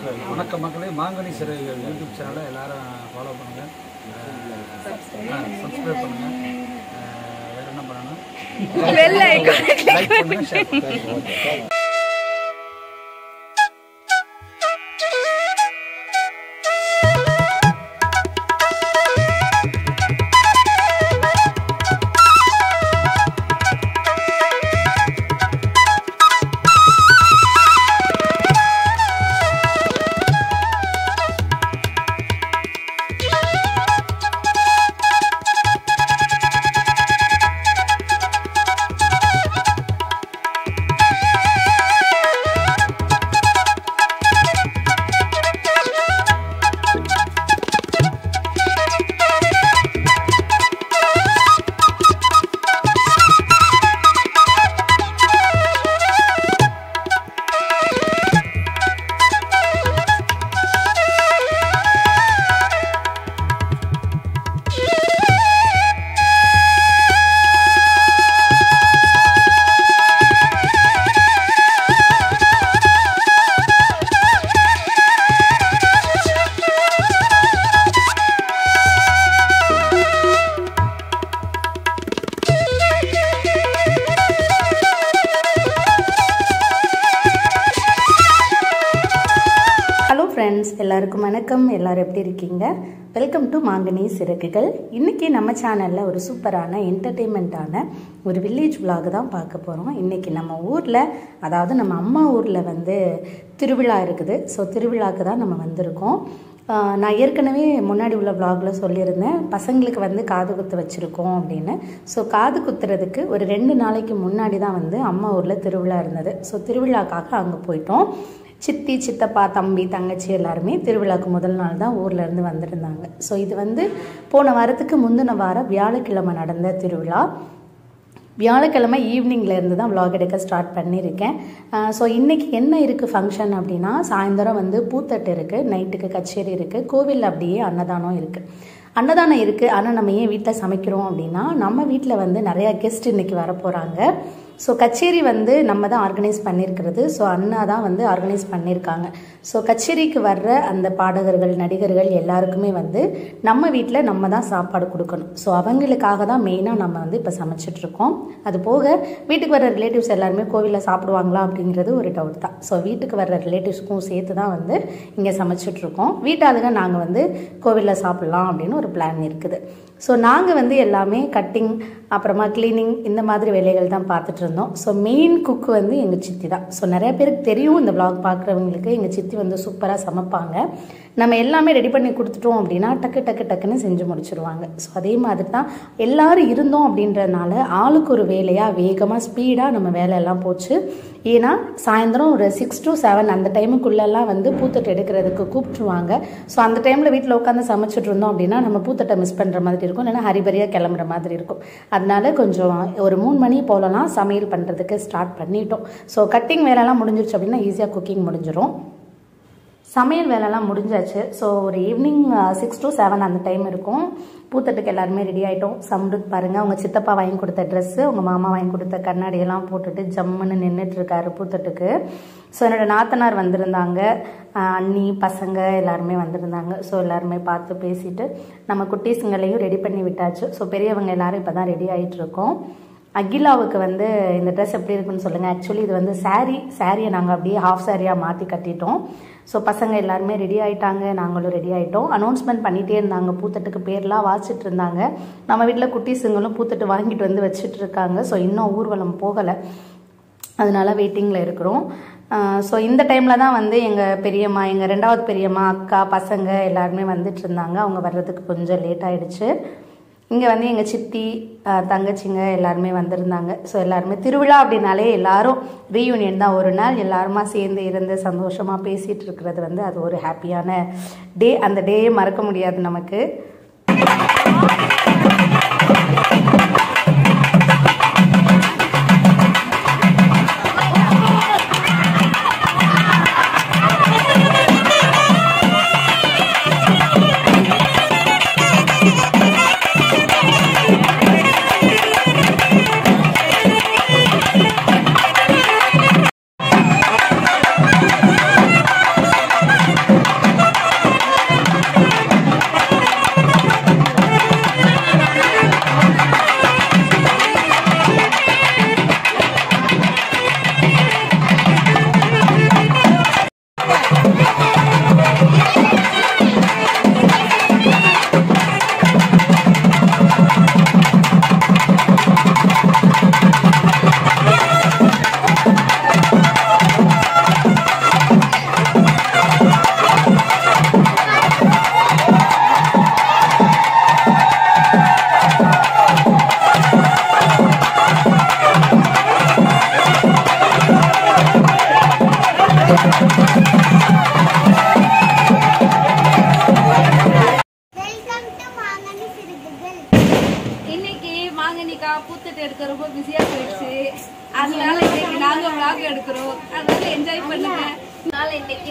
Subscribe வணக்கம் மக்களே மாங்கனி சிறைகள் யூடியூப் சேனலை எல்லாரும் ஃபாலோ பண்ணுங்கள் சப்ஸ்கிரைப் பண்ணுங்கள் வேறு என்ன பண்ணணும் Bell icon லைக் பண்ணுங்கள் ஷேர் பண்ணுங்கள் ஹலோ ஃப்ரெண்ட்ஸ் எல்லாருக்கும் வணக்கம் எல்லாரும் எப்படி இருக்கீங்க வெல்கம் டு மாங்கனி சிறகுகள் இன்றைக்கி நம்ம சேனலில் ஒரு சூப்பரான என்டர்டெயின்மெண்ட்டான ஒரு வில்லேஜ் vlog தான் பார்க்க போகிறோம் இன்றைக்கி நம்ம ஊரில் அதாவது நம்ம அம்மா ஊரில் வந்து திருவிழா இருக்குது ஸோ திருவிழாக்கு தான் நம்ம வந்திருக்கோம் ஆஹ் நான் ஏற்கனவே முன்னாடி உள்ள vlogல சொல்லியிருந்தேன் பசங்களுக்கு வந்து காது குத்து வச்சுருக்கோம் அப்படின்னு ஸோ காது குத்துறதுக்கு ஒரு ரெண்டு நாளைக்கு முன்னாடி தான் வந்து அம்மா ஊரில் திருவிழா இருந்தது ஸோ திருவிழாக்காக அங்கே போயிட்டோம் சித்தி சித்தப்பா தம்பி தங்கச்சி எல்லாருமே திருவிழாக்கு முதல் நாள் தான் ஊர்ல இருந்து வந்திருந்தாங்க ஸோ இது வந்து போன வாரத்துக்கு முந்தின வாரம் வியாழக்கிழமை நடந்த திருவிழா வியாழக்கிழமை ஈவினிங்ல இருந்து தான் vlog எடுக்க ஸ்டார்ட் பண்ணியிருக்கேன் ஸோ இன்றைக்கி என்ன இருக்குது ஃபங்க்ஷன் அப்படின்னா சாயந்தரம் வந்து பூத்தட்டு இருக்குது நைட்டுக்கு கச்சேரி இருக்குது கோவில் அப்படியே அன்னதானம் இருக்குது அன்னதானம் இருக்குது ஆனால் நம்ம ஏன் வீட்டில் சமைக்கிறோம் அப்படின்னா நம்ம வீட்டில் வந்து நிறையா கெஸ்ட் இன்னைக்கு வர போகிறாங்க ஸோ கச்சேரி வந்து நம்ம தான் ஆர்கனைஸ் பண்ணியிருக்கிறது ஸோ அண்ணா தான் வந்து ஆர்கனைஸ் பண்ணியிருக்காங்க ஸோ கச்சேரிக்கு வர்ற அந்த பாடகர்கள் நடிகர்கள் எல்லாருக்குமே வந்து நம்ம வீட்டில் நம்ம தான் சாப்பாடு கொடுக்கணும் ஸோ அவங்களுக்காக தான் மெயினாக நம்ம வந்து இப்போ சமைச்சிட்ருக்கோம் அது போக வீட்டுக்கு வர ரிலேட்டிவ்ஸ் எல்லாருமே கோவிலில் சாப்பிடுவாங்களா அப்படிங்கிறது ஒரு டவுட் தான் ஸோ வீட்டுக்கு வர்ற ரிலேட்டிவ்ஸ்க்கும் சேர்த்து தான் வந்து இங்கே சமைச்சிட்ருக்கோம் வீட்டாளுங்க நாங்கள் வந்து கோவிலில் சாப்பிட்லாம் அப்படின்னு ஒரு பிளான் இருக்குது ஸோ நாங்கள் வந்து எல்லாமே கட்டிங் அப்புறமா க்ளீனிங் இந்த மாதிரி வேலைகள் தான் பார்த்துட்டு இருந்தோம் ஸோ மெயின் குக்கு வந்து எங்கள் சித்தி தான் ஸோ நிறைய பேருக்கு தெரியும் இந்த vlog பார்க்குறவங்களுக்கு எங்கள் சித்தி வந்து சூப்பராக சமைப்பாங்க நம்ம எல்லாமே ரெடி பண்ணி கொடுத்துட்டோம் அப்படின்னா டக்கு டக்கு டக்குன்னு செஞ்சு முடிச்சிருவாங்க ஸோ அதே மாதிரி தான் எல்லாரும் இருந்தோம் அப்படின்றதுனால ஆளுக்கு ஒரு வேலையாக வேகமாக ஸ்பீடாக நம்ம வேலையெல்லாம் போச்சு ஏன்னா சாயந்தரம் ஒரு சிக்ஸ் டு செவன் அந்த டைமுக்குள்ளெல்லாம் வந்து பூத்தட்டு எடுக்கிறதுக்கு கூப்பிட்டுருவாங்க ஸோ அந்த டைமில் வீட்டில் உட்காந்து சமைச்சிட்டு இருந்தோம் அப்படின்னா நம்ம பூத்தட்டை மிஸ் பண்ணுற மாதிரி இருக்கும் இல்லைன்னா ஹரிபரியாக கிளம்புற மாதிரி இருக்கும் அதனால கொஞ்சம் ஒரு மூணு மணி போலலாம் சமையல் பண்ணுறதுக்கு ஸ்டார்ட் பண்ணிட்டோம் ஸோ கட்டிங் வேலைலாம் முடிஞ்சிருச்சு அப்படின்னா ஈஸியாக குக்கிங் முடிஞ்சிடும் சமையல் வேலைலாம் முடிஞ்சாச்சு ஸோ ஒரு ஈவினிங் சிக்ஸ் டு செவன் அந்த டைம் இருக்கும் பூத்தட்டுக்கு எல்லாருமே ரெடி ஆகிட்டோம் சம்ருத் பாருங்கள் அவங்க சித்தப்பா வாங்கி கொடுத்த ட்ரெஸ்ஸு உங்கள் மாமா வாங்கி கொடுத்த கண்ணாடியெல்லாம் போட்டுட்டு ஜம்முன்னு நின்றுட்டு இருக்காரு பூத்தட்டுக்கு ஸோ என்னோட நாத்தனார் வந்திருந்தாங்க ஆஹ் அண்ணி பசங்க எல்லாருமே வந்திருந்தாங்க ஸோ எல்லாருமே பார்த்து பேசிட்டு நம்ம குட்டீஸுங்களையும் ரெடி பண்ணி விட்டாச்சு ஸோ பெரியவங்க எல்லாரும் இப்போ தான் ரெடி ஆகிட்டு இருக்கோம் அகிலாவுக்கு வந்து இந்த ட்ரெஸ் எப்படி இருக்குன்னு சொல்லுங்கள் ஆக்சுவலி இது வந்து saree சாரியை நாங்கள் அப்படியே ஹாஃப் சாரியாக மாற்றி கட்டிட்டோம் ஸோ பசங்க எல்லாருமே ரெடி ஆயிட்டாங்க நாங்களும் ரெடி ஆயிட்டோம் அனௌன்ஸ்மெண்ட் பண்ணிகிட்டே இருந்தாங்க பூத்தட்டுக்கு பேர்லாம் வாசிட்டு இருந்தாங்க நம்ம வீட்டில் குட்டீஸுங்களும் பூத்தட்டு வாங்கிட்டு வந்து வச்சுட்டு இருக்காங்க ஸோ இன்னும் ஊர்வலம் போகலை அதனால வெயிட்டிங்கில் இருக்கிறோம் ஸோ இந்த டைமில் தான் வந்து எங்கள் பெரியம்மா எங்கள் ரெண்டாவது பெரியம்மா அக்கா பசங்க எல்லாருமே வந்துட்டு இருந்தாங்க அவங்க வர்றதுக்கு கொஞ்சம் லேட் ஆயிடுச்சு இங்கே வந்து எங்கள் சித்தி ஆஹ் தங்கச்சிங்க எல்லாருமே வந்திருந்தாங்க ஸோ எல்லாருமே திருவிழா அப்படின்னாலே எல்லாரும் ரீயூனியன் தான் ஒரு நாள் எல்லாருமா சேர்ந்து இருந்து சந்தோஷமாக பேசிகிட்டு இருக்கிறது வந்து அது ஒரு ஹாப்பியான டே அந்த டேயே மறக்க முடியாது நமக்கு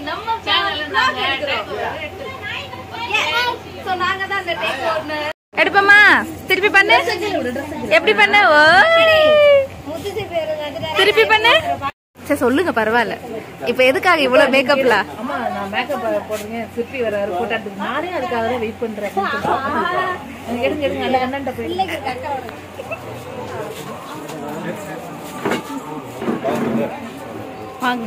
நம்ம சேனல்ல சோ நாங்க தான் இந்த டேக் ஒன்னு எடுப்பமா திருப்பி பண்ணு எப்படி பண்ண ஓ முத்துசி பேரு வந்துட்டாரு திருப்பி பண்ணு சரி சொல்லுங்க பரவாயில்ல இப்ப எதுக்காக இவ்வளவு மேக்கப்ல அம்மா நான் மேக்கப் போடுறேன் சிற்பி வர போட்டாட்டு நானே அதுக்காக தான் வெயிட் பண்றேன் எனக்கு எடுங்க எடுங்க அந்த கண்ணன்ட்ட போய் வாங்க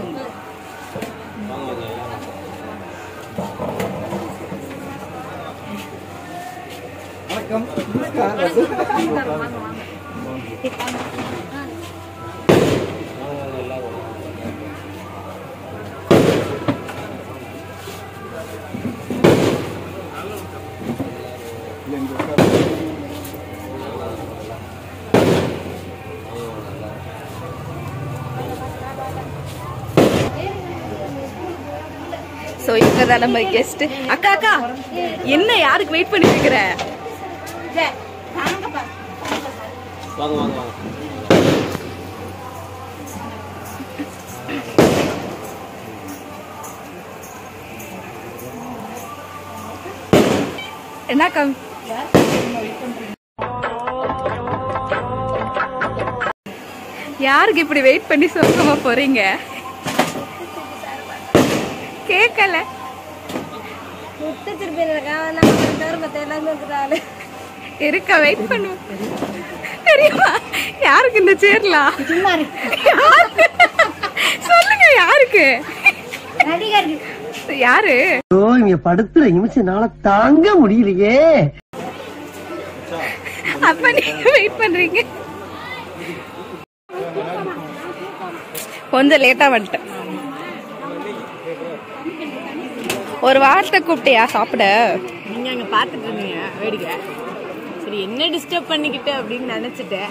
சோ இவங்க தான் நம்ம கெஸ்ட் அக்கா அக்கா என்ன யாருக்கு வெயிட் பண்ணி இருக்கிற வாங்க வாங்க வாங்க என்னக்கா யாருக்கு இப்படி வெயிட் பண்ணி சொந்தமா போறீங்க கேட்கல முத்துசி பேரு நான் தவிர மத்த எல்லாமே இருக்கிறாரு இருக்க வெயிட் பண்ணுவோம் தெரியுமா யாருக்கு இந்த சேர்லாம் சொல்லுங்க யாருக்கு யாரு ஐயோ இங்க படுத்துற நிமிஷம்னால தாங்க முடியலையே அப்ப நீங்க வெயிட் பண்றீங்க கொஞ்சம் லேட்டா வந்துட்டேன் ஒரு வார்த்தை கூப்பிட்டியா சாப்பிட நீங்க அங்க பாத்துட்டு இருந்தீங்க வேடிக்கை சரி என்ன டிஸ்டர்ப் பண்ணிக்கிட்டு அப்படின்னு நினைச்சிட்டேன்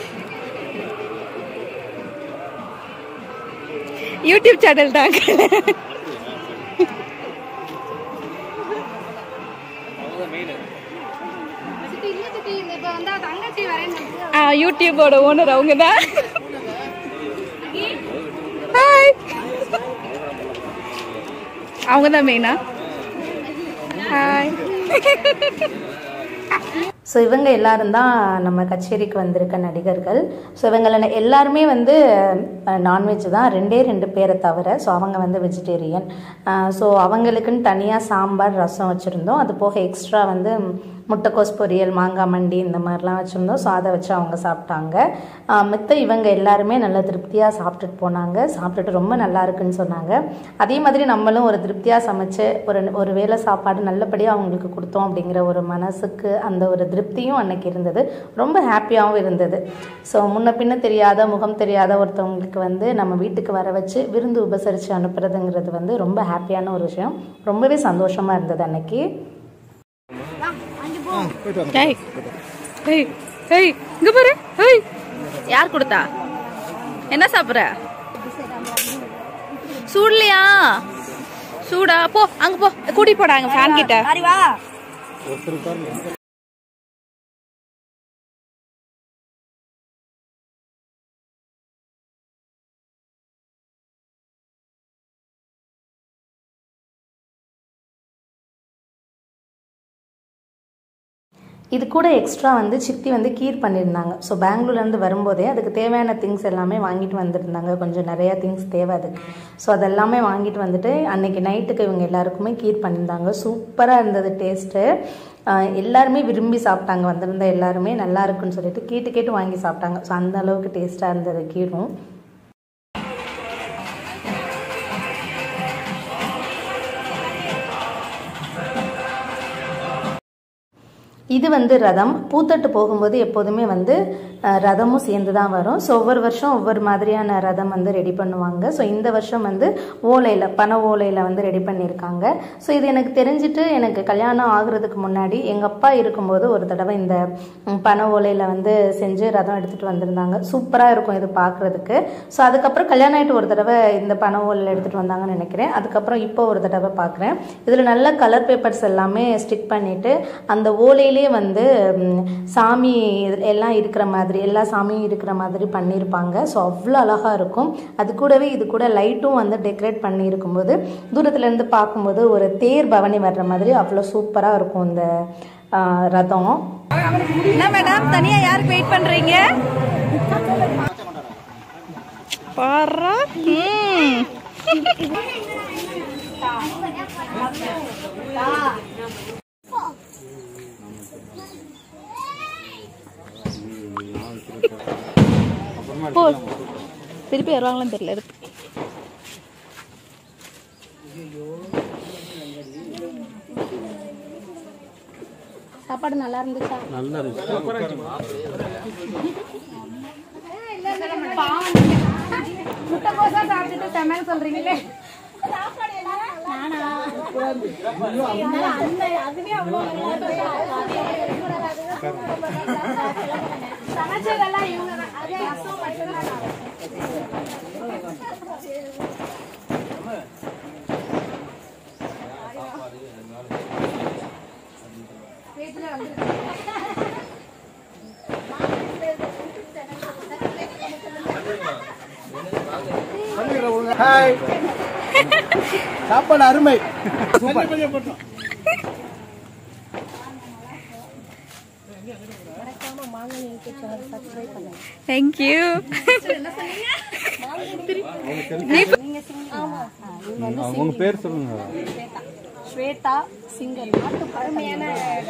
யூடியூப் சேனல் தாங்க இப்ப வந்தா தங்கச்சி வரேன்னு ஆ, யூடியூபோட ஓனர் அவங்க தான் ஹாய் அவங்க தான் மெயினா ஹாய் ஸோ இவங்க எல்லாரும் தான் நம்ம கச்சேரிக்கு வந்திருக்க நடிகர்கள் ஸோ இவங்கள எல்லாருமே வந்து நான்வெஜ் தான் ரெண்டே ரெண்டு பேரை தவிர ஸோ அவங்க வந்து வெஜிடேரியன் ஸோ அவங்களுக்குன்னு தனியாக சாம்பார் ரசம் வச்சுருந்தோம் அது போக எக்ஸ்ட்ரா வந்து முட்டைக்கோஸ் பொரியல் மாங்காய் மண்டி இந்த மாதிரிலாம் வச்சுருந்தோம் ஸோ அதை வச்சு அவங்க சாப்பிட்டாங்க ஆஹ் மித்த இவங்க எல்லாருமே நல்ல திருப்தியாக சாப்பிட்டுட்டு போனாங்க சாப்பிட்டுட்டு ரொம்ப நல்லா இருக்குன்னு சொன்னாங்க அதே மாதிரி நம்மளும் ஒரு திருப்தியாக சமைச்சு ஒரு ஒரு வேளை சாப்பாடு நல்லபடியாக அவங்களுக்கு கொடுத்தோம் அப்படிங்கிற ஒரு மனசுக்கு அந்த ஒரு திருப்தியும் அன்னைக்கு இருந்தது ரொம்ப ஹாப்பியாகவும் இருந்தது ஸோ முன்ன பின்ன தெரியாத முகம் தெரியாத ஒருத்தவங்களுக்கு வந்து நம்ம வீட்டுக்கு வர வச்சு விருந்து உபசரித்து அனுப்புறதுங்கிறது வந்து ரொம்ப ஹாப்பியான ஒரு விஷயம் ரொம்பவே சந்தோஷமாக இருந்தது அன்னைக்கு ஏய் ஏய் ஏய் இங்க பாரு ஏய் யார் கொடுத்தா என்ன சாப்பிடுற சூடலையா சூடா போ அங்க போ கூட்டி போடா அங்க ஃபேன் கிட்ட இது கூட எக்ஸ்ட்ரா வந்து சித்தி வந்து கீர் பண்ணியிருந்தாங்க ஸோ பெங்களூர்லேருந்து வரும்போதே அதுக்கு தேவையான திங்ஸ் எல்லாமே வாங்கிட்டு வந்திருந்தாங்க கொஞ்சம் நிறையா திங்ஸ் தேவை அதுக்கு ஸோ அதெல்லாமே வாங்கிட்டு வந்துட்டு அன்னைக்கு நைட்டுக்கு இவங்க எல்லாருக்குமே கீர் பண்ணியிருந்தாங்க சூப்பராக இருந்தது டேஸ்ட்டு எல்லாருமே விரும்பி சாப்பிட்டாங்க வந்திருந்த எல்லாருமே நல்லா இருக்குன்னு சொல்லிட்டு கேட்டு கேட்டு வாங்கி சாப்பிட்டாங்க ஸோ அந்த அளவுக்கு டேஸ்ட்டாக இருந்தது கீரும் இது வந்து ரதம் பூத்தட்டு போகும்போது எப்போதுமே வந்து அஹ், ரதமும் சேர்ந்து தான் வரும் ஸோ ஒவ்வொரு வருஷம் ஒவ்வொரு மாதிரியான ரதம் வந்து ரெடி பண்ணுவாங்க ஸோ இந்த வருஷம் வந்து ஓலையில் பனை ஓலையில் வந்து ரெடி பண்ணியிருக்காங்க ஸோ இது எனக்கு தெரிஞ்சுட்டு எனக்கு கல்யாணம் ஆகுறதுக்கு முன்னாடி எங்கள் அப்பா இருக்கும்போது ஒரு தடவை இந்த ம், பனை ஓலையில் வந்து செஞ்சு ரதம் எடுத்துகிட்டு வந்திருந்தாங்க சூப்பராக இருக்கும் இது பார்க்குறதுக்கு ஸோ அதுக்கப்புறம் கல்யாணம் ஆகிட்டு ஒரு தடவை இந்த பனை ஓலையில் எடுத்துகிட்டு வந்தாங்கன்னு நினைக்கிறேன் அதுக்கப்புறம் இப்போ ஒரு தடவை பார்க்குறேன் இதில் நல்ல கலர் பேப்பர்ஸ் எல்லாமே ஸ்டிக் பண்ணிவிட்டு அந்த ஓலையிலே உண்மையிலேயே வந்து ம், சாமி இது- எல்லாம் இருக்கிற மாதிரி எல்லா சாமியும் இருக்கிற மாதிரி பண்ணியிருப்பாங்க ஸோ அவ்வளோ அழகாக இருக்கும் அது கூடவே இது கூட லைட்டும் வந்து டெக்கரேட் பண்ணி இருக்கும்போது தூரத்துலேருந்து பார்க்கும்போது ஒரு தேர் பவனி வர்ற மாதிரி அவ்வளோ சூப்பராக இருக்கும் இந்த ஆ, ரதம் என்ன மேடம் தனியா யாருக்கு வெயிட் பண்றீங்க பாரா ம் போ திருப்பி வருவாங்களான்னு தெரியல எடுத்து சாப்பாடு நல்லா இருந்துச்சா நல்லா இருக்கு முட்டை கோசா சாப்பிட்டுட்டு சமையல் சொல்றீங்களே சமைச்சதெல்லாம் இவங்க தான். அதே ரசம் மட்டும்தான் நான். ஹாய் சாப்பாடு அருமை தேங்க்யூ உங்க பேர் சொல்லுங்க ஸ்வேதா சிங்கர் நாட்டு பழமையான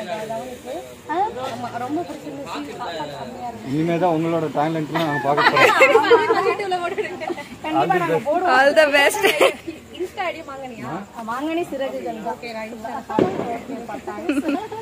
ஆமா, ரொம்ப பிடிச்சிருந்துச்சு சாப்பாடு செம்மையா இருந்துச்சு. இனிமே தான் உங்களோட டேலண்ட்லாம் நாங்கள் பார்க்க போகிறோம் கண்டிப்பா நாங்க போடுவோம் all the best Insta ID வாங்கினியா வாங்கினி சிறகுகள் ஓகே ரைட்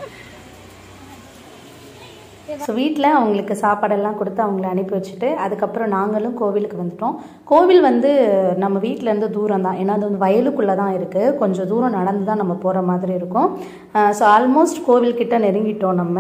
ஸோ வீட்டில் அவங்களுக்கு சாப்பாடெல்லாம் கொடுத்து அவங்கள அனுப்பி வச்சுட்டு அதுக்கப்புறம் நாங்களும் கோவிலுக்கு வந்துட்டோம் கோவில் வந்து நம்ம வீட்டிலேருந்து தூரம் தான் ஏன்னா அது வந்து வயலுக்குள்ளே தான் இருக்குது கொஞ்சம் தூரம் நடந்து தான் நம்ம போகிற மாதிரி இருக்கும் ஸோ ஆல்மோஸ்ட் கோவில்கிட்ட நெருங்கிட்டோம் நம்ம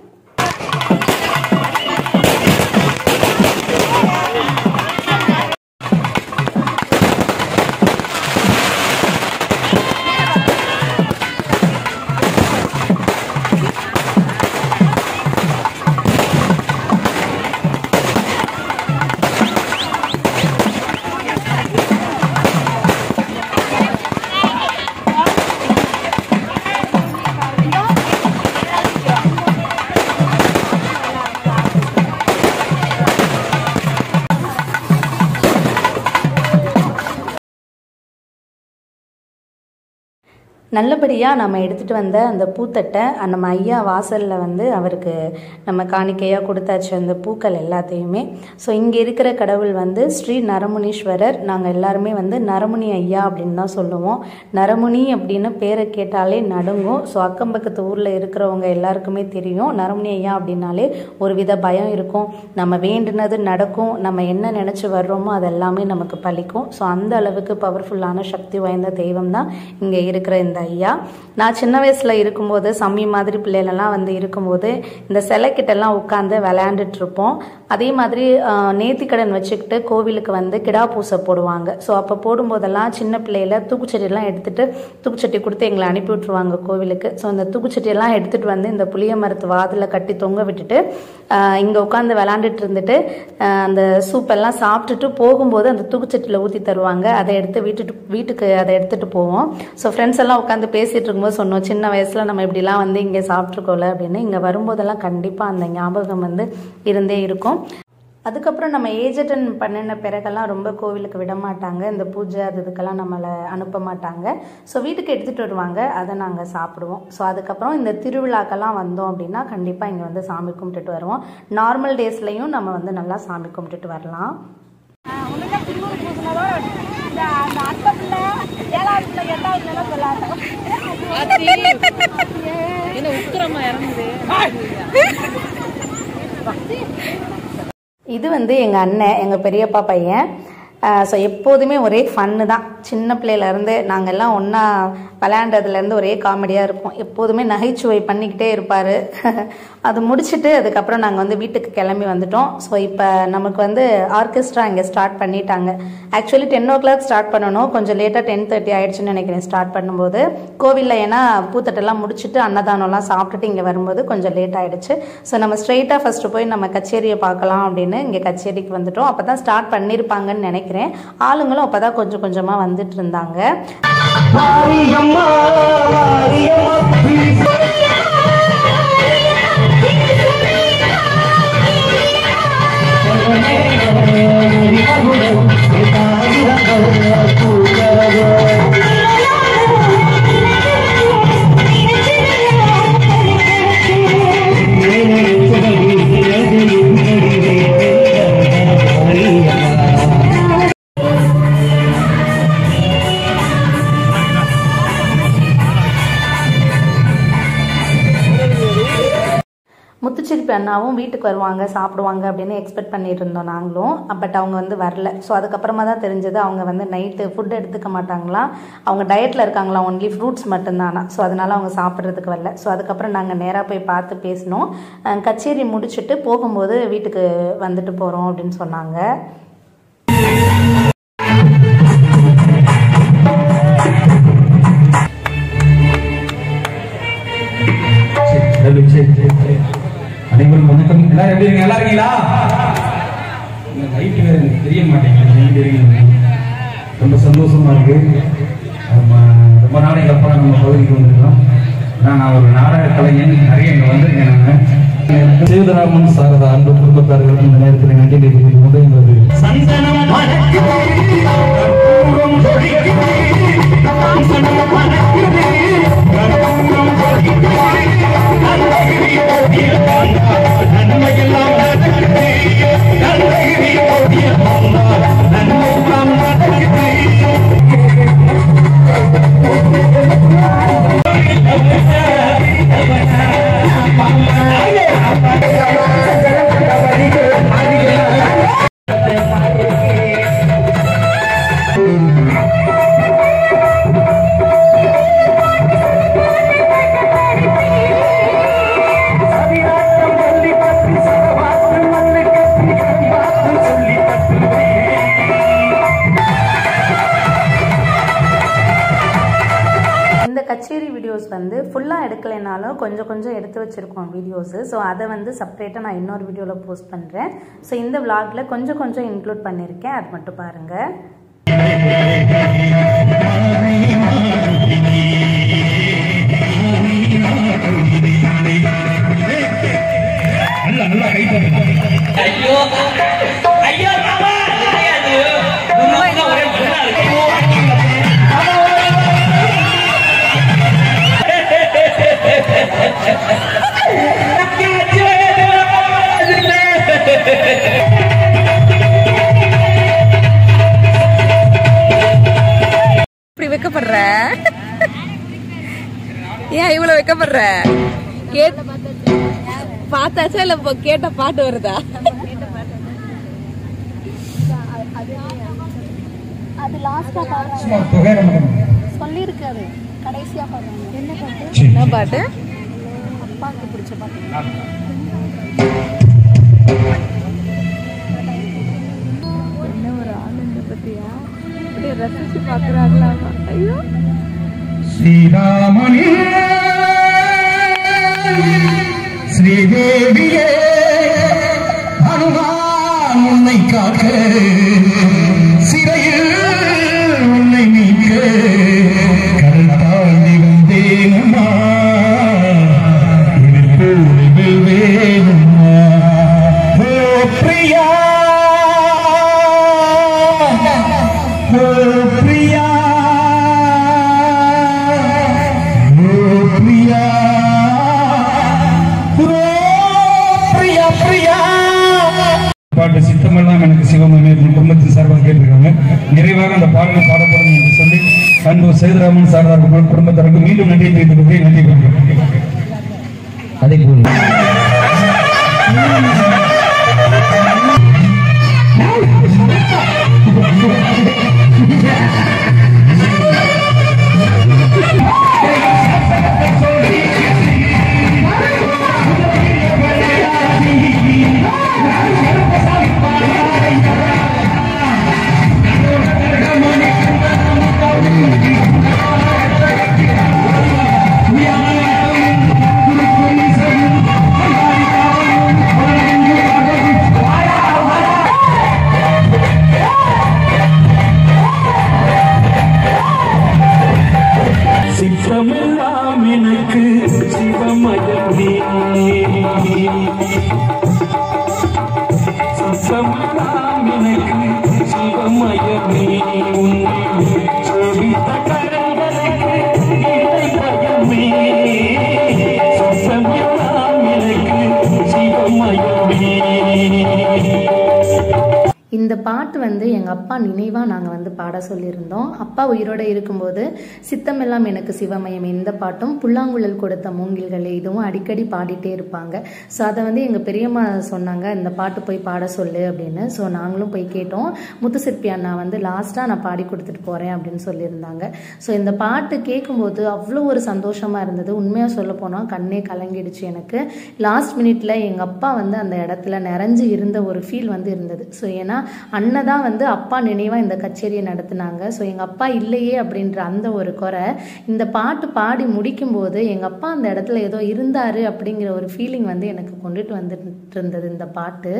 நல்லபடியாக நம்ம எடுத்துகிட்டு வந்த அந்த பூத்தட்டை அஹ் நம்ம ஐயா வாசலில் வந்து அவருக்கு நம்ம காணிக்கையாக கொடுத்தாச்சு அந்த பூக்கள் எல்லாத்தையுமே ஸோ இங்கே இருக்கிற கடவுள் வந்து ஸ்ரீ நரமுனீஸ்வரர் நாங்கள் எல்லாருமே வந்து நரமுனி ஐயா அப்படின்னு தான் சொல்லுவோம் நரமுனி அப்படின்னு பேரை கேட்டாலே நடுங்கும் ஸோ அக்கம் பக்கத்து ஊரில் இருக்கிறவங்க எல்லாருக்குமே தெரியும் நரமுனி ஐயா அப்படின்னாலே ஒரு வித பயம் இருக்கும் நம்ம வேண்டுனது நடக்கும் நம்ம என்ன நினச்சி வர்றோமோ அது எல்லாமே நமக்கு பலிக்கும் ஸோ அந்த அளவுக்கு பவர்ஃபுல்லான சக்தி வாய்ந்த தெய்வம் தான் இங்கே இருக்கிற இந்த ஐயா நான் சின்ன வயசில் இருக்கும்போது சம்மி மாதிரி பிள்ளைகளெல்லாம் வந்து இருக்கும்போது இந்த சிலைக்கிட்டெல்லாம் உட்காந்து விளையாண்டுட்டு இருப்போம் அதே மாதிரி ஆஹ், நேர்த்திக்கடன் வச்சுக்கிட்டு கோவிலுக்கு வந்து கிடா பூசை போடுவாங்க ஸோ அப்போ போடும்போதெல்லாம் சின்ன பிள்ளையில தூக்குச்சட்டியெல்லாம் எடுத்துட்டு தூக்குச்சட்டி கொடுத்து எங்களை அனுப்பி விட்ருவாங்க கோவிலுக்கு ஸோ அந்த தூக்குச்சட்டியெல்லாம் எடுத்துட்டு வந்து இந்த புளிய மரத்து வாதில் கட்டி தொங்க விட்டுட்டு இங்கே உட்காந்து விளாண்டுட்டு இருந்துட்டு ஆஹ், அந்த சூப்பெல்லாம் சாப்பிட்டுட்டு போகும்போது அந்த தூக்குச்சட்டியில் ஊற்றி தருவாங்க அதை எடுத்து வீட்டுட்டு வீட்டுக்கு அதை எடுத்துகிட்டு போவோம் ஸோ ஃப்ரெண்ட்ஸ் எல்லாம் உட்காந்து பேசிகிட்டு இருக்கும்போது சொன்னோம் சின்ன வயசில் நம்ம இப்படிலாம் வந்து இங்கே சாப்பிட்ருக்கோம்ல அப்படின்னு இங்கே வரும்போதெல்லாம் கண்டிப்பாக அந்த ஞாபகம் வந்து இருந்தே இருக்கும் அதுக்கப்புறம் நம்ம ஏஜ் அட்டன் பண்ணின பிறகெல்லாம் ரொம்ப கோவிலுக்கு விட மாட்டாங்க இந்த பூஜை அது இதுக்கெல்லாம் நம்மளை அனுப்ப மாட்டாங்க ஸோ வீட்டுக்கு எடுத்துகிட்டு வருவாங்க அதை நாங்கள் சாப்பிடுவோம் ஸோ அதுக்கப்புறம் இந்த திருவிழாக்கெல்லாம் வந்தோம் அப்படின்னா கண்டிப்பாக இங்கே வந்து சாமி கும்பிட்டுட்டு வருவோம் நார்மல் டேஸ்லையும் நம்ம வந்து நல்லா சாமி கும்பிட்டுட்டு வரலாம் என்ன உக்கிரமா இறங்குது இது வந்து எங்கள் அண்ணன் எங்கள் பெரியப்பா பையன் ஸோ எப்போதுமே ஒரே ஃபன்னு தான் சின்ன பிள்ளையிலேருந்து நாங்கள் எல்லாம் ஒன்றா விளையாண்டதுலேருந்து ஒரே காமெடியாக இருப்போம் எப்போதுமே நகைச்சுவை பண்ணிக்கிட்டே இருப்பார் அது முடிச்சுட்டு அதுக்கப்புறம் நாங்கள் வந்து வீட்டுக்கு கிளம்பி வந்துட்டோம் ஸோ இப்போ நமக்கு வந்து ஆர்கெஸ்ட்ரா இங்கே ஸ்டார்ட் பண்ணிட்டாங்க actually ten o'clock start பண்ணணும் கொஞ்சம் லேட்டாக டென் தேர்ட்டி ஆயிடுச்சுன்னு நினைக்கிறேன் ஸ்டார்ட் பண்ணும்போது கோவிலில் ஏன்னா பூத்தட்டெல்லாம் முடிச்சுட்டு அன்னதானம்லாம் சாப்பிட்டுட்டு இங்கே வரும்போது கொஞ்சம் லேட் ஆயிடுச்சு ஸோ நம்ம ஸ்ட்ரெயிட்டாக ஃபஸ்ட்டு போய் நம்ம கச்சேரியை பார்க்கலாம் அப்படின்னு இங்கே கச்சேரிக்கு வந்துட்டோம் அப்போ தான் ஸ்டார்ட் பண்ணியிருப்பாங்கன்னு நினைக்கிறேன் ஆளுங்களும் அப்போ தான் கொஞ்சம் கொஞ்சமாக வந்துட்டு இருந்தாங்க முத்துச்சிரிப்பி அண்ணாவும் வீட்டுக்கு வருவாங்க சாப்பிடுவாங்க அப்படின்னு எக்ஸ்பெக்ட் பண்ணிட்டு இருந்தோம் நாங்களும் பட் அவங்க வந்து வரல ஸோ அதுக்கப்புறமா தான் தெரிஞ்சது அவங்க வந்து நைட்டு ஃபுட் எடுத்துக்க மாட்டாங்களாம் அவங்க டயட்டில் இருக்காங்களா ஒன்லி ஃப்ரூட்ஸ் மட்டும்தானா ஸோ அதனால அவங்க சாப்பிட்றதுக்கு வரல ஸோ அதுக்கப்புறம் நாங்கள் நேராக போய் பார்த்து பேசினோம் அஹ் கச்சேரி முடிச்சுட்டு போகும்போது வீட்டுக்கு வந்துட்டு போகிறோம் அப்படின்னு சொன்னாங்க சரி, சரி, சரி, சரி. அனைவரும் வணக்கம் எல்லாரும் எப்படி இருக்கீங்க நல்லா இருக்கீங்களா இந்த நைட்டு வேற எனக்கு தெரிய மாட்டேங்குது நைட்டு இருக்கீங்க ரொம்ப சந்தோஷமா இருக்கு ஆமா, ரொம்ப நாளைக்கு அப்புறம் நம்ம பகுதிக்கு வந்திருக்கோம் நான் நான் ஒரு நாடக கலைஞன் நிறைய இங்க வந்திருக்கேன் நான் சேவதராமன் சாரதா அன்பு குடும்பத்தார்கள் இந்த நேரத்தில் நன்றி தெரிவித்துக் கொண்டு எங்களது இந்த கச்சேரி வீடியோஸ் வந்து ஃபுல்லாக எடுக்கலைனாலும் கொஞ்சம் கொஞ்சம் எடுத்து வச்சுருக்கோம் வீடியோஸு ஸோ அதை வந்து செப்பரேட்டாக நான் இன்னொரு வீடியோவில் போஸ்ட் பண்ணுறேன் ஸோ இந்த vlogல கொஞ்சம் கொஞ்சம் இன்க்ளூட் பண்ணியிருக்கேன் அது மட்டும் பாருங்கள் இப்படி வைக்கப்படுற ஏன் இவ்வளவு வைக்கப்படுற கேட் பார்த்தாச்சா இல்ல இப்போ கேட்ட பாட்டு வருதா அது லாஸ்டா பாடுறாங்க தொகையிட மாட்டேன் சொல்லியிருக்காரு கடைசியா பாடுறாங்க என்ன பாட்டு என்ன பாட்டு அப்பாவுக்கு பிடிச்ச பாட்டு என்ன ஒரு ஆனந்த பத்தியா அப்படியே ரசிச்சு பாக்குறாங்களா ஐயோ ஸ்ரீராமனே ஸ்ரீதேவியே அனுமான் உன்னை காக்க சிறையில் உன்னை நீக்க கடல் தாண்டி வந்தேனம்மா இது வேணுமா ஓ பிரியா ஓ பிரியா ஓ பிரியா ஓ பிரியா பிரியா பாட்டு சித்தமெல்லாம் எனக்கு சிவமே என் குடும்பத்தின் சார்பாக கேட்டிருக்காங்க நிறைவாக அந்த பாடலை பாடப்படும் என்று சொல்லி அன்பு சேதுராமன் சாரதார் குடும்பத்தாருக்கு மீண்டும் நன்றி தெரிவித்துக் கொண்டு நன்றி கொள்கிறேன் அதே போல் சித்தமெல்லாம் எனக்கு சிவமயமே சித்தமெல்லாம் எனக்கு சிவமயமே உன்னை சோபித்த கடல்களுக்கு இல்லை பயமே சித்தமெல்லாம் எனக்கு சிவமயமே இந்த பாட்டு வந்து எங்கள் அப்பா நினைவாக நாங்கள் வந்து பாட சொல்லியிருந்தோம் அப்பா உயிரோடு இருக்கும்போது சித்தமெல்லாம் எனக்கு சிவமயம் இந்த பாட்டும் புல்லாங்குழல் கொடுத்த மூங்கில்களே இதுவும் அடிக்கடி பாடிட்டே இருப்பாங்க ஸோ அதை வந்து எங்கள் பெரியம்மா சொன்னாங்க இந்த பாட்டு போய் பாட சொல்லு அப்படின்னு ஸோ நாங்களும் போய் கேட்டோம் முத்துசிற்பி அண்ணா வந்து லாஸ்ட்டாக நான் பாடி கொடுத்துட்டு போகிறேன் அப்படின்னு சொல்லியிருந்தாங்க ஸோ இந்த பாட்டு கேட்கும்போது அவ்வளோ ஒரு சந்தோஷமாக இருந்தது உண்மையாக சொல்ல போனால் கண்ணே கலங்கிடுச்சு எனக்கு லாஸ்ட் மினிட்ல எங்கள் அப்பா வந்து அந்த இடத்துல நிறைஞ்சு இருந்த ஒரு ஃபீல் வந்து இருந்தது ஸோ ஏன்னா அண்ணன் தான் வந்து அப்பா நினைவாக இந்த கச்சேரியை நடத்துனாங்க ஸோ எங்கள் அப்பா இல்லையே அப்படின்ற அந்த ஒரு குறை இந்த பாட்டு பாடி முடிக்கும்போது எங்கள் அப்பா அந்த இடத்துல ஏதோ இருந்தார் அப்படிங்கிற ஒரு ஃபீலிங் வந்து எனக்கு கொண்டுட்டு வந்துட்டு இருந்தது இந்த பாட்டு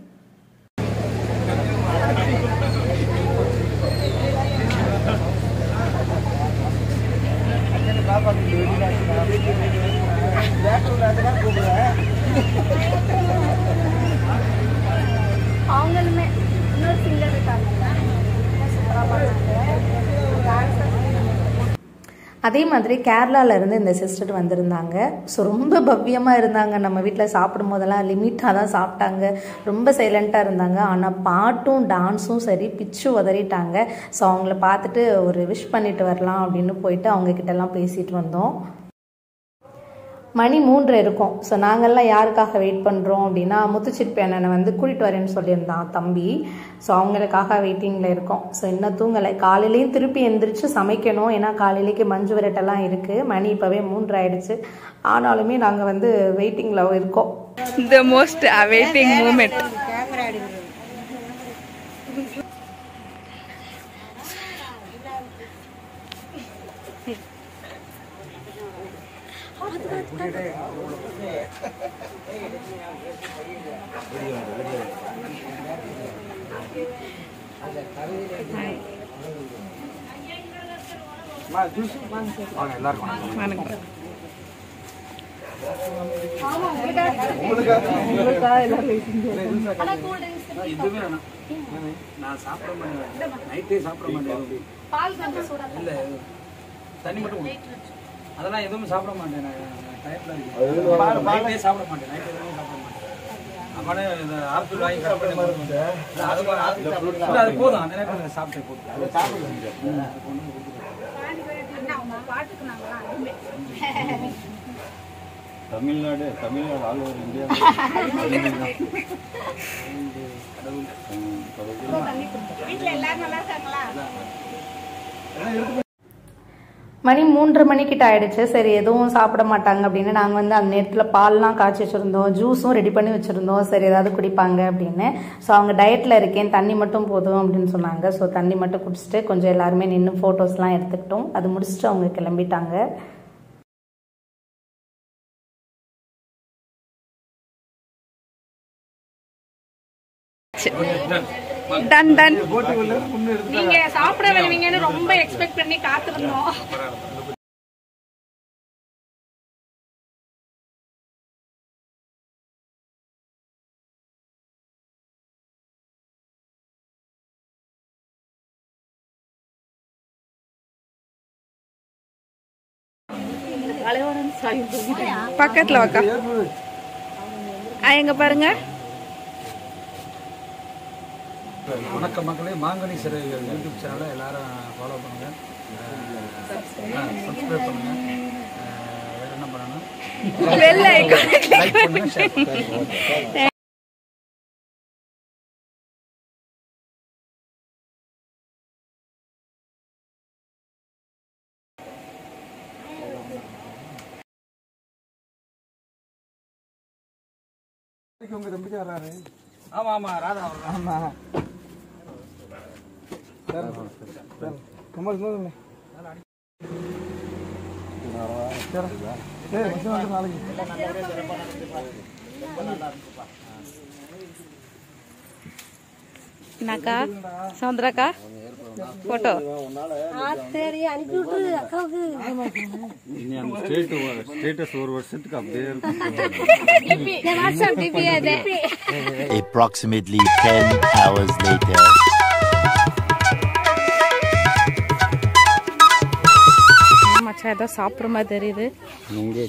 அவங்களுமே இன்னொரு சிங்கர் இருக்காங்க சூப்பராக பண்ணாங்க அதே மாதிரி கேரளால இருந்து இந்த சிஸ்டர் வந்திருந்தாங்க ஸோ ரொம்ப பவ்யமாக இருந்தாங்க நம்ம வீட்டில் சாப்பிடும் போதெல்லாம் லிமிட்டாக தான் சாப்பிட்டாங்க ரொம்ப சைலண்ட்டாக இருந்தாங்க ஆனால் பாட்டும் டான்ஸும் சரி பிச்சு உதறிட்டாங்க ஸோ அவங்கள பார்த்துட்டு ஒரு விஷ் பண்ணிட்டு வரலாம் அப்படின்னு போயிட்டு அவங்க கிட்டலாம் பேசிட்டு வந்தோம் மணி மூன்று இருக்கும் ஸோ நாங்கள்லாம் யாருக்காக வெயிட் பண்ணுறோம் அப்படின்னா முத்துச்சிற்பி அண்ணனை வந்து கூட்டிகிட்டு வரேன்னு சொல்லியிருந்தான் தம்பி ஸோ அவங்களுக்காக வெயிட்டிங்கில் இருக்கோம் ஸோ இன்னும் தூங்கலை காலையிலையும் திருப்பி எந்திரிச்சு சமைக்கணும் ஏன்னா காலையிலேக்கு மஞ்சு விரட்டெல்லாம் இருக்குது மணி இப்போவே மூன்று ஆயிடுச்சு ஆனாலுமே நாங்கள் வந்து வெயிட்டிங்கில் இருக்கோம் த மோஸ்ட் அவேட்டிங் மூமெண்ட் வாங்க எல்லாருக்கும் வணக்கம். வணக்கம் இதுவே வேணாம் நான் சாப்பிட மாட்டேன் நைட்டே சாப்பிட மாட்டேன் பால் கொஞ்சம் சூடாக இல்ல தண்ணி மட்டும் குடி. அதெல்லாம் எதுவும் சாப்பிட மாட்டேன் நான் டயட்ல இருக்கேன் நைட்டே சாப்பிட மாட்டேன் நைட் எதுவும் சாப்பிட மாட்டேன் அம்மானே இந்த ஆப்பிள் வாங்கி கட் பண்ணி போட்டு வந்தேன். அது போதும், இல்ல, அது போதும் அந்த நேரத்தில் சாப்பிட்டே போதும் Tamil Nadu Tamil Nadu all over India மணி மூன்றரை மணிக்கிட்ட ஆயிடுச்சு சரி எதுவும் சாப்பிட மாட்டாங்க அப்படின்னு நாங்கள் வந்து அந்த நேரத்தில் பால்லாம் காய்ச்சி வச்சுருந்தோம் ஜூஸும் ரெடி பண்ணி வச்சுருந்தோம் சரி ஏதாவது குடிப்பாங்க அப்படின்னு ஸோ அவங்க டயட்டில் இருக்கேன் தண்ணி மட்டும் போதும் அப்படின்னு சொன்னாங்க ஸோ தண்ணி மட்டும் குடிச்சிட்டு கொஞ்சம் எல்லாருமே நின்று ஃபோட்டோஸ்லாம் எடுத்துக்கிட்டோம் அது முடிச்சுட்டு அவங்க கிளம்பிட்டாங்க டன் டன் நீங்க சாப்பிட வருவீங்கன்னு ரொம்ப எக்ஸ்பெக்ட் பண்ணி காத்திருந்தோம் பக்கத்துல வாக்கா ஆ, எங்க பாருங்க வணக்கம் மக்களே மாங்கனி சிறைகள் யூடியூப் சேனலை எல்லாரும் ஃபாலோ பண்ணுங்க சப்ஸ்கிரைப் பண்ணுங்க அஹ் வேற என்ன பண்ணணும் வெள்ளை icon click லைக் பண்ணுங்க ஷேர் பண்ணுங்க ஆமா ஆமா ராதா அவர் ஆமா என்னக்கா சவுந்தராக்கா போட்டோ சரி அனுப்பி விட்டுரு அக்காவுக்கு ஸ்டேட்டஸ் ஒரு வருஷத்துக்கு அப்படியே இருக்கும் வாட்ஸ்அப் டிபி அது Approximately 10 hours later. மச்சான் ஏதோ சாப்பிட்ற மாதிரி தெரியுது எங்கே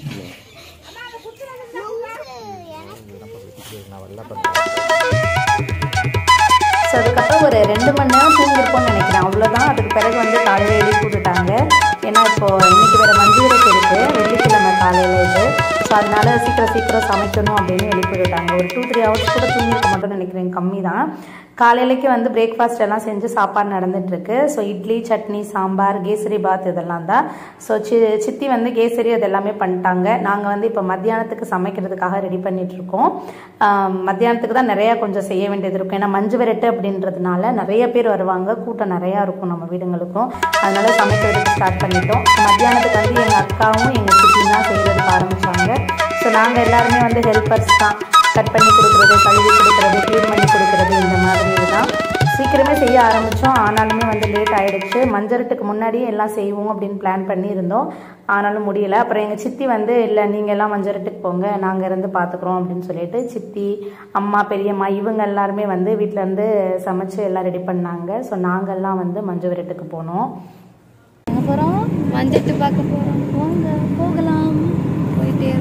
ஸோ அதுக்கப்புறம் ஒரு ரெண்டு மணி நேரம் தூங்கியிருப்போம்னு நினைக்கிறேன் அவ்வளோதான் அதுக்கு பிறகு வந்து காலையில் எழுப்பி விட்டுட்டாங்க ஏன்னா இப்போ இன்னைக்கு வேறு மஞ்சு விரட்டு இருக்குது வெள்ளிக்கிழமை காலையில் இது ஸோ அதனால சீக்கிரம் சீக்கிரம் சமைக்கணும் அப்படின்னு எழுப்பி விட்டுட்டாங்க ஒரு டூ த்ரீ ஹவர்ஸ் கூட தூங்கியிருக்க மாட்டோம்னு நினைக்கிறேன் கம்மி தான் காலையிலைக்கு வந்து பிரேக்ஃபாஸ்ட் எல்லாம் செஞ்சு சாப்பாடு நடந்துட்டு இருக்கு ஸோ இட்லி சட்னி சாம்பார் கேசரி பாத் இதெல்லாம் தான் ஸோ சி சித்தி வந்து கேசரி அது எல்லாமே பண்ணிட்டாங்க நாங்கள் வந்து இப்போ மத்தியானத்துக்கு சமைக்கிறதுக்காக ரெடி பண்ணிட்டு இருக்கோம் ஆம், மத்தியானத்துக்கு தான் நிறையா கொஞ்சம் செய்ய வேண்டியது இருக்கும் ஏன்னா மஞ்சு விரட்டு அப்படின்றதுனால நிறைய பேர் வருவாங்க கூட்டம் நிறையா இருக்கும் நம்ம வீடுங்களுக்கும் அதனால சமைக்கிறதுக்கு ஸ்டார்ட் பண்ணிட்டோம் மத்தியானத்துக்கு வந்து எங்கள் அக்காவும் எங்கள் சித்தியும் தான் செய்கிறதுக்கு ஆரம்பித்தாங்க ஸோ நாங்கள் எல்லாருமே வந்து ஹெல்ப்பர்ஸ் தான் கட் பண்ணி கொடுக்குறது கழுவி கொடுக்குறது க்ளீன் பண்ணி கொடுக்குறது இந்த மாதிரி தான் சீக்கிரமே செய்ய ஆரம்பித்தோம் ஆனாலுமே வந்து லேட் ஆயிடுச்சு மஞ்சரட்டுக்கு முன்னாடியே எல்லாம் செய்வோம் அப்படின்னு பிளான் பண்ணியிருந்தோம் ஆனாலும் முடியல அப்புறம் எங்கள் சித்தி வந்து இல்லை நீங்கள் எல்லாம் மஞ்சரட்டுக்கு போங்க நாங்கள் இருந்து பார்த்துக்குறோம் அப்படின்னு சொல்லிட்டு சித்தி அம்மா பெரியம்மா இவங்க எல்லாருமே வந்து வீட்டில் இருந்து சமைச்சு எல்லாம் ரெடி பண்ணாங்க ஸோ நாங்கள்லாம் வந்து மஞ்சு விரட்டுக்கு போனோம் அப்புறம் வந்துட்டு பார்க்க போறோம் போங்க போகலாம் போயிட்டே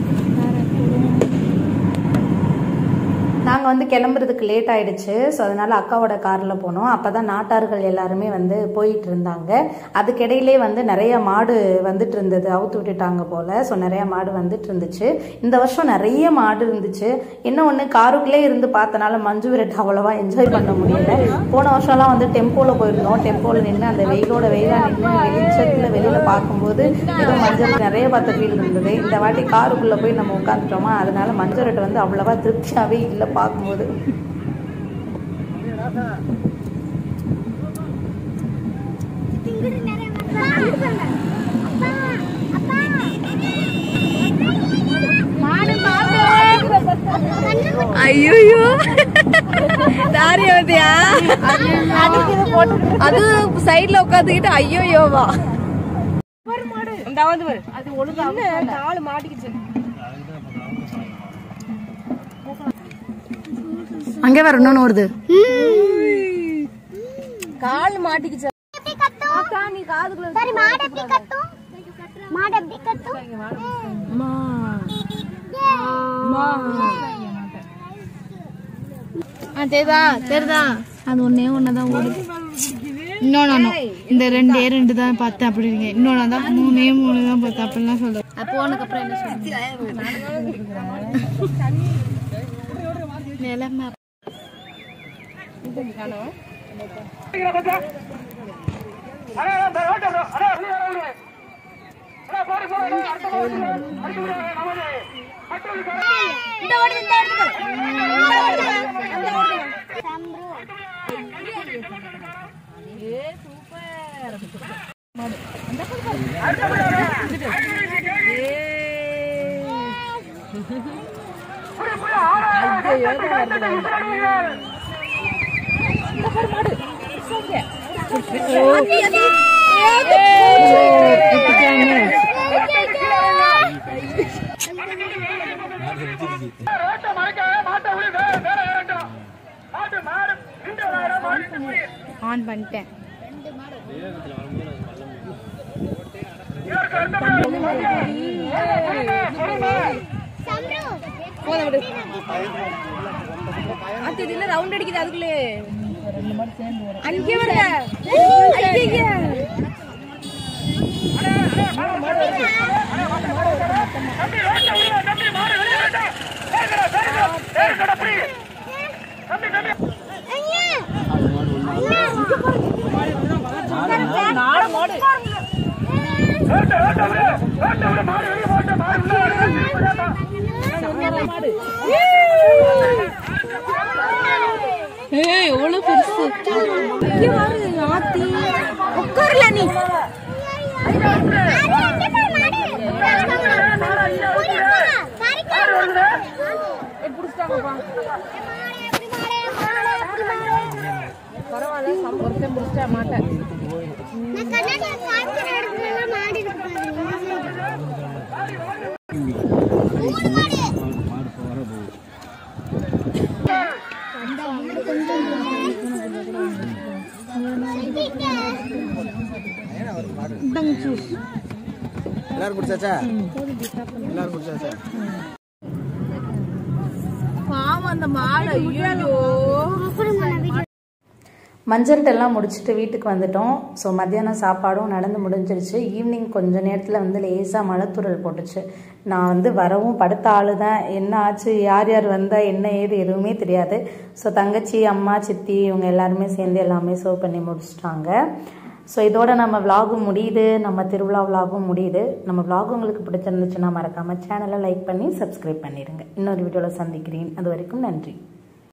நாங்கள் வந்து கிளம்புறதுக்கு லேட் ஆயிடுச்சு ஸோ அதனால அக்காவோட காரில் போனோம் அப்போ தான் நாட்டார்கள் எல்லாருமே வந்து போயிட்டு இருந்தாங்க அதுக்கிடையிலே வந்து நிறைய மாடு வந்துட்டு இருந்தது அவுத்து விட்டுட்டாங்க போல் ஸோ நிறைய மாடு வந்துட்டு இருந்துச்சு இந்த வருஷம் நிறைய மாடு இருந்துச்சு என்ன ஒன்று காருக்குள்ளே இருந்து பார்த்தனால மஞ்சு விரட்டு அவ்வளோவா என்ஜாய் பண்ண முடியல போன வருஷம்லாம் வந்து டெம்போவில் போயிருந்தோம் டெம்போவில் நின்று அந்த வெயிலோட வெயிலாக நின்று வெளிச்சத்தில் வெளியில் பார்க்கும்போது ஏதோ மஞ்சள் நிறைய பார்த்த ஃபீல் இருந்தது இந்த வாட்டி காருக்குள்ளே போய் நம்ம உட்காந்துட்டோமா அதனால மஞ்சள் விரட்டு வந்து அவ்வளோவா திருப்தியாகவே இல்லை பார்க்கும்போது ஐயோ தாரியாவதியா அது சைடுல உட்காந்துக்கிட்டு ஐயோயோவா அது ஒழுங்கா காலு மாட்டிக்கிச்சு அங்கே வர இன்னொன்னு வருது கால் மாட்டிக்கிச்சு அக்கா நீ காதுக்குள்ள சரி மாடு எப்படி கத்தும் மாடு எப்படி கத்தும் ஆ தெரியுதா தெரியுதா அது ஒன்னே ஒன்னதான் ஓடுது இன்னொன்னு இந்த ரெண்டே ரெண்டு தான் பார்த்தேன் அப்படி இருக்கீங்க இன்னொன்னு தான் மூணே மூணு தான் பார்த்தேன் அப்படிலாம் சொல்றேன் அப்போ உனக்கு அப்புறம் என்ன சொல்லுங்க நிலைமை ஆன் பண்ணிட்டேன் போதும் விடு அது இதுல ரவுண்ட் அடிக்குது அதுக்குள்ளே அங்கே வருங்க ஐயையே. நாலு மாடு ஏய் எவ்வளவு பெருசு இங்க பாரு ஆத்தி உட்காரல நீ நான் கண்ணாடி காய்ச்சல் இடத்துல மாடி இருக்கு மூணு மாடி எல்லாரும் பிடிச்சாச்சா எல்லாரும் பிடிச்சாச்சா பாவம் அந்த மாலை ஐயோ மஞ்சள்ட்டெல்லாம் முடிச்சுட்டு வீட்டுக்கு வந்துட்டோம் ஸோ மத்தியானம் சாப்பாடும் நடந்து முடிஞ்சிருச்சு ஈவினிங் கொஞ்ச நேரத்தில் வந்து லேசாக மழைத்தூரல் போட்டுச்சு நான் வந்து வரவும் படுத்த ஆளு தான் என்ன ஆச்சு யார் யார் வந்தா என்ன ஏது எதுவுமே தெரியாது ஸோ தங்கச்சி அம்மா சித்தி இவங்க எல்லாருமே சேர்ந்து எல்லாமே சர்வ் பண்ணி முடிச்சிட்டாங்க ஸோ இதோட நம்ம விலாகும் முடியுது நம்ம திருவிழா விலாகும் முடியுது நம்ம விலாக் உங்களுக்கு பிடிச்சிருந்துச்சுன்னா மறக்காமல் சேனலை லைக் பண்ணி சப்ஸ்கிரைப் பண்ணிடுங்க இன்னொரு வீடியோவில் சந்திக்கிறேன் அது வரைக்கும் நன்றி